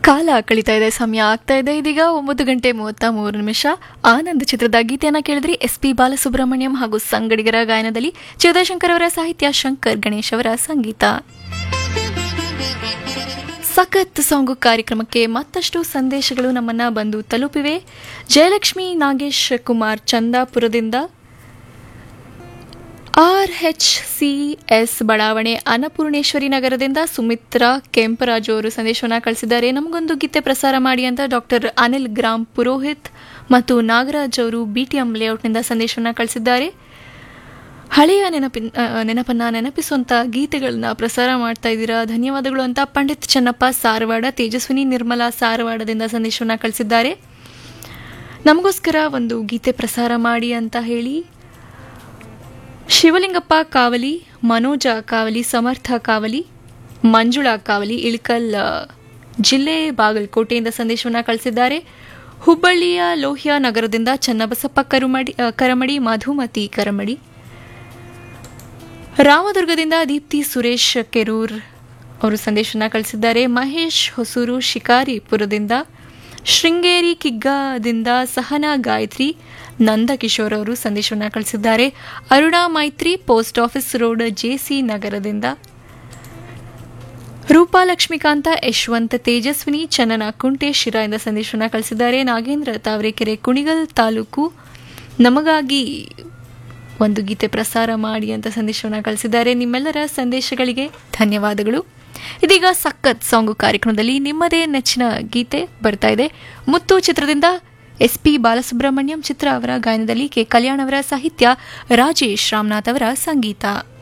ಕಾಲ ಕಳೀತಾ ಇದೆ ಸಮಯ ಆಗ್ತಾ ಇದೆ ಇದೀಗ ಒಂಬತ್ತು ಗಂಟೆ ಮೂವತ್ತ ಮೂರು ನಿಮಿಷ ಆನಂದ್ ಚಿತ್ರದ ಗೀತೆಯನ್ನ ಕೇಳಿದ್ರಿ ಎಸ್ ಪಿ ಬಾಲಸುಬ್ರಹ್ಮಣ್ಯಂ ಹಾಗೂ ಸಂಗಡಿಗರ ಗಾಯನದಲ್ಲಿ ಚಿದಾಶಂಕರ್ ಅವರ ಸಾಹಿತ್ಯ ಶಂಕರ್ ಗಣೇಶ್ ಅವರ ಸಂಗೀತ ಸಖತ್ ಸಾಂಗು ಕಾರ್ಯಕ್ರಮಕ್ಕೆ ಮತ್ತಷ್ಟು ಸಂದೇಶಗಳು ನಮ್ಮನ್ನ ಬಂದು ತಲುಪಿವೆ ಜಯಲಕ್ಷ್ಮಿ ನಾಗೇಶ್ ಕುಮಾರ್ ಚಂದಾಪುರದಿಂದ ಆರ್ ಎಚ್ ಸಿ ಎಸ್ ಬಡಾವಣೆ ಅನ್ನಪೂರ್ಣೇಶ್ವರಿ ನಗರದಿಂದ ಸುಮಿತ್ರಾ ಕೆಂಪರಾಜು ಅವರು ಸಂದೇಶವನ್ನು ಕಳಿಸಿದ್ದಾರೆ ನಮಗೊಂದು ಗೀತೆ ಪ್ರಸಾರ ಮಾಡಿ ಅಂತ ಡಾಕ್ಟರ್ ಅನಿಲ್ ಗ್ರಾಮ್ ಪುರೋಹಿತ್ ಮತ್ತು ನಾಗರಾಜ್ ಅವರು ಬಿಟಿಎಂ ಲೇಔಟ್ನಿಂದ ಸಂದೇಶವನ್ನು ಕಳಿಸಿದ್ದಾರೆ ಹಳೆಯ ನೆನಪಿನ ಆ, ನೆನಪನ್ನ ನೆನಪಿಸುವಂತ ಗೀತೆಗಳನ್ನ ಪ್ರಸಾರ ಮಾಡ್ತಾ ಇದ್ದೀರಾ ಧನ್ಯವಾದಗಳು ಅಂತ ಪಂಡಿತ್ ಚೆನ್ನಪ್ಪ ಸಾರವಾಡ ತೇಜಸ್ವಿನಿ ನಿರ್ಮಲಾ ಸಾರವಾಡದಿಂದ ಸಂದೇಶವನ್ನು ಕಳಿಸಿದ್ದಾರೆ ನಮಗೋಸ್ಕರ ಒಂದು ಗೀತೆ ಪ್ರಸಾರ ಮಾಡಿ ಅಂತ ಹೇಳಿ ಶಿವಲಿಂಗಪ್ಪ ಕಾವಲಿ ಮನೋಜ ಕಾವಲಿ ಸಮರ್ಥ ಕಾವಲಿ ಮಂಜುಳಾ ಕಾವಲಿ ಇಳ್ಕಲ್ ಆ, ಜಿಲ್ಲೆ ಬಾಗಲಕೋಟೆಯಿಂದ ಸಂದೇಶವನ್ನು ಕಳಿಸಿದ್ದಾರೆ ಹುಬ್ಬಳ್ಳಿಯ ಲೋಹ್ಯ ನಗರದಿಂದ ಚನ್ನಬಸಪ್ಪ ಕರುಮಡಿ ಆ, ಕರಮಡಿ ಮಧುಮತಿ ಕರಮಡಿ ರಾಮದುರ್ಗದಿಂದ ದೀಪ್ತಿ ಸುರೇಶ್ ಕೆರೂರ್ ಅವರು ಸಂದೇಶವನ್ನು ಕಳಿಸಿದ್ದಾರೆ ಮಹೇಶ್ ಹೊಸೂರು ಶಿಕಾರಿಪುರದಿಂದ ಶೃಂಗೇರಿ ಕಿಗ್ಗಾದಿಂದ ಸಹನಾ ಗಾಯತ್ರಿ ನಂದಕಿಶೋರ್ ಅವರು ಸಂದೇಶವನ್ನು ಕಳಿಸಿದ್ದಾರೆ ಅರುಣಾ ಮೈತ್ರಿ ಪೋಸ್ಟ್ ಆಫೀಸ್ ರೋಡ್ ಜೆಸಿ ನಗರದಿಂದ ರೂಪಾ ಲಕ್ಷ್ಮೀಕಾಂತ ಯಶವಂತ್ ತೇಜಸ್ವಿನಿ ಚನ್ನನ ಕುಂಟೆ ಶಿರಾಯಿಂದ ಸಂದೇಶವನ್ನು ಕಳಿಸಿದ್ದಾರೆ ನಾಗೇಂದ್ರ ತಾವರೆಕೆರೆ ಕುಣಿಗಲ್ ತಾಲೂಕು ನಮಗಾಗಿ ಒಂದು ಗೀತೆ ಪ್ರಸಾರ ಮಾಡಿ ಅಂತ ಸಂದೇಶವನ್ನು ಕಳಿಸಿದ್ದಾರೆ ನಿಮ್ಮೆಲ್ಲರ ಸಂದೇಶಗಳಿಗೆ ಧನ್ಯವಾದಗಳು ಇದೀಗ ಸಖತ್ ಸಾಂಗು ಕಾರ್ಯಕ್ರಮದಲ್ಲಿ ನಿಮ್ಮದೇ ನೆಚ್ಚಿನ ಗೀತೆ ಬರ್ತಾ ಇದೆ ಮುತ್ತು ಚಿತ್ರದಿಂದ ಎಸ್ ಪಿ ಬಾಲಸುಬ್ರಹ್ಮಣ್ಯಂ ಚಿತ್ರ ಅವರ ಗಾಯನದಲ್ಲಿ ಕೆ ಕಲ್ಯಾಣ್ ಅವರ ಸಾಹಿತ್ಯ ರಾಜೇಶ್ ರಾಮನಾಥ್ ಅವರ ಸಂಗೀತ